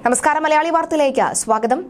നമസ്കാരം മലയാളി വാർത്തയിലേക്ക് സ്വാഗതം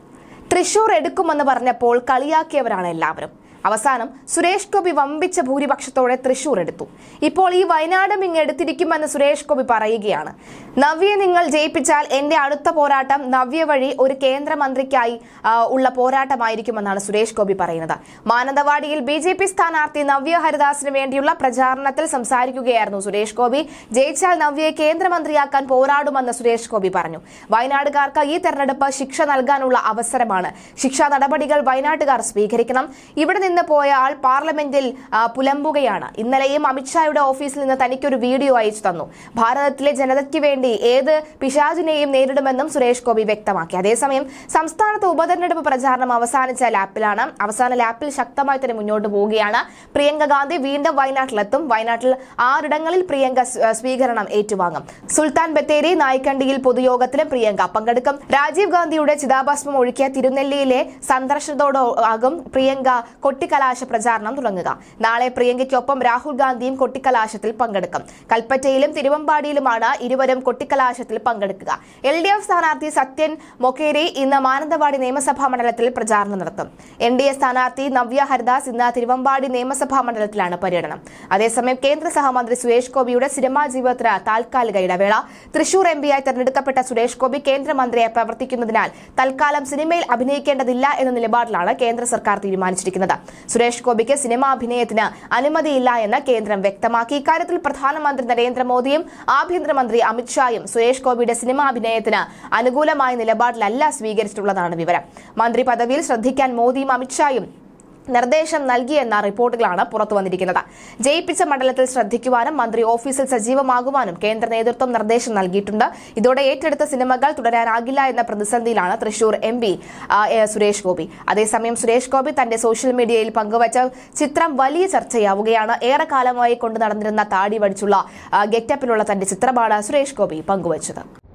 തൃശൂർ എടുക്കുമെന്ന് പറഞ്ഞപ്പോൾ കളിയാക്കിയവരാണ് എല്ലാവരും അവസാനം സുരേഷ് ഗോപി വമ്പിച്ച ഭൂരിപക്ഷത്തോടെ തൃശൂർ എടുത്തു ഇപ്പോൾ ഈ വയനാടും ഇങ്ങ് എടുത്തിരിക്കുമെന്ന് സുരേഷ് ഗോപി പറയുകയാണ് നവ്യെ നിങ്ങൾ ജയിപ്പിച്ചാൽ എന്റെ അടുത്ത പോരാട്ടം നവ്യ വഴി ഒരു കേന്ദ്രമന്ത്രിക്കായി ആ, ഉള്ള പോരാട്ടമായിരിക്കുമെന്നാണ് സുരേഷ് ഗോപി പറയുന്നത് മാനന്തവാടിയിൽ ബി ജെ പി സ്ഥാനാർത്ഥി നവ്യ ഹരിദാസിന് വേണ്ടിയുള്ള പ്രചാരണത്തിൽ സംസാരിക്കുകയായിരുന്നു സുരേഷ് ഗോപി ജയിച്ചാൽ നവ്യയെ കേന്ദ്രമന്ത്രിയാക്കാൻ പോരാടുമെന്ന് സുരേഷ് ഗോപി പറഞ്ഞു വയനാടുകാർക്ക് ഈ തെരഞ്ഞെടുപ്പ് ശിക്ഷ നൽകാനുള്ള അവസരമാണ് ശിക്ഷാ നടപടികൾ വയനാട്ടുകാർ സ്വീകരിക്കണം ഇവിടെ നിന്ന് പോയ ആൾ പാർലമെന്റിൽ ആ, പുലമ്പുകയാണ് ഇന്നലെയും അമിത്ഷായുടെ ഓഫീസിൽ നിന്ന് തനിക്കൊരു വീഡിയോ അയച്ചു തന്നു ഭാരതത്തിലെ ജനതയ്ക്ക് വേണ്ടി ഏത് പിശാചിനെയും നേരിടുമെന്നും സുരേഷ് ഗോപി വ്യക്തമാക്കി അതേസമയം സംസ്ഥാനത്ത് ഉപതെരഞ്ഞെടുപ്പ് പ്രചാരണം അവസാനിച്ച ലാപ്പിലാണ് അവസാന ലാപ്പിൽ ശക്തമായി തന്നെ മുന്നോട്ട് പോവുകയാണ് പ്രിയങ്ക ഗാന്ധി വീണ്ടും വയനാട്ടിലെത്തും വയനാട്ടിൽ ആറിടങ്ങളിൽ പ്രിയങ്ക സ്- സ്വീകരണം ഏറ്റുവാങ്ങും സുൽത്താൻ ബത്തേരി നായ്ക്കണ്ടിയിൽ പൊതുയോഗത്തിലും പ്രിയങ്ക പങ്കെടുക്കും രാജീവ് ഗാന്ധിയുടെ ചിതാഭസ്മം ഒഴുക്കിയ തിരുനെല്ലിയിലെ സന്ദർശനത്തോടാകും പ്രിയങ്ക കൊട്ടിക്കലാശ പ്രചാരണം തുടങ്ങുക നാളെ പ്രിയങ്കയ്ക്കൊപ്പം രാഹുൽ ഗാന്ധിയും കൊട്ടിക്കലാശത്തിൽ പങ്കെടുക്കും കൽപ്പറ്റയിലും തിരുവമ്പാടിയിലുമാണ് ഇരുവരും കൊട്ടിക്കലാശത്തിൽ പങ്കെടുക്കുക എൽ ഡി എഫ് സ്ഥാനാർത്ഥി സത്യൻ മൊക്കേരി ഇന്ന് മാനന്തവാടി നിയമസഭാ മണ്ഡലത്തിൽ പ്രചാരണം നടത്തും എൻ ഡി എ സ്ഥാനാർത്ഥി നവ്യ ഹരിദാസ് ഇന്ന് തിരുവമ്പാടി നിയമസഭാ മണ്ഡലത്തിലാണ് പര്യടനം അതേസമയം കേന്ദ്ര സഹമന്ത്രി സുരേഷ് ഗോപിയുടെ സിനിമാ ജീവിതത്തിന് താൽക്കാലിക ഇടവേള തൃശൂർ എം പിയായി തെരഞ്ഞെടുക്കപ്പെട്ട സുരേഷ് ഗോപി കേന്ദ്രമന്ത്രിയായി പ്രവർത്തിക്കുന്നതിനാൽ തൽക്കാലം സിനിമയിൽ അഭിനയിക്കേണ്ടതില്ല എന്ന നിലപാടിലാണ് കേന്ദ്ര സർക്കാർ തീരുമാനിച്ചിരിക്കുന്നത് സുരേഷ് ഗോപിക്ക് സിനിമാ അഭിനയത്തിന് അനുമതിയില്ല എന്ന് കേന്ദ്രം വ്യക്തമാക്കി ഇക്കാര്യത്തിൽ പ്രധാനമന്ത്രി നരേന്ദ്രമോദിയും ആഭ്യന്തരമന്ത്രി അമിത്ഷായും സുരേഷ് ഗോപിയുടെ സിനിമാ അഭിനയത്തിന് അനുകൂലമായ നിലപാടിലല്ല സ്വീകരിച്ചിട്ടുള്ളതാണ് വിവരം മന്ത്രി പദവിയിൽ ശ്രദ്ധിക്കാൻ മോദിയും അമിത്ഷായും നിർദ്ദേശം നൽകിയെന്ന റിപ്പോർട്ടുകളാണ് പുറത്തു വന്നിരിക്കുന്നത് ജയിപ്പിച്ച മണ്ഡലത്തിൽ ശ്രദ്ധിക്കുവാനും മന്ത്രി ഓഫീസിൽ സജീവമാകുവാനും കേന്ദ്ര നേതൃത്വം നിർദ്ദേശം നൽകിയിട്ടുണ്ട് ഇതോടെ ഏറ്റെടുത്ത സിനിമകൾ തുടരാനാകില്ല എന്ന പ്രതിസന്ധിയിലാണ് തൃശൂർ എം പി സുരേഷ് ഗോപി അതേസമയം സുരേഷ് ഗോപി തന്റെ സോഷ്യൽ മീഡിയയിൽ പങ്കുവച്ച ചിത്രം വലിയ ചർച്ചയാവുകയാണ് ഏറെക്കാലമായി കൊണ്ടു നടന്നിരുന്ന താടി വടിച്ചുള്ള ആ, ഗെറ്റപ്പിലുള്ള തന്റെ ചിത്രമാണ് സുരേഷ് ഗോപി പങ്കുവച്ചത്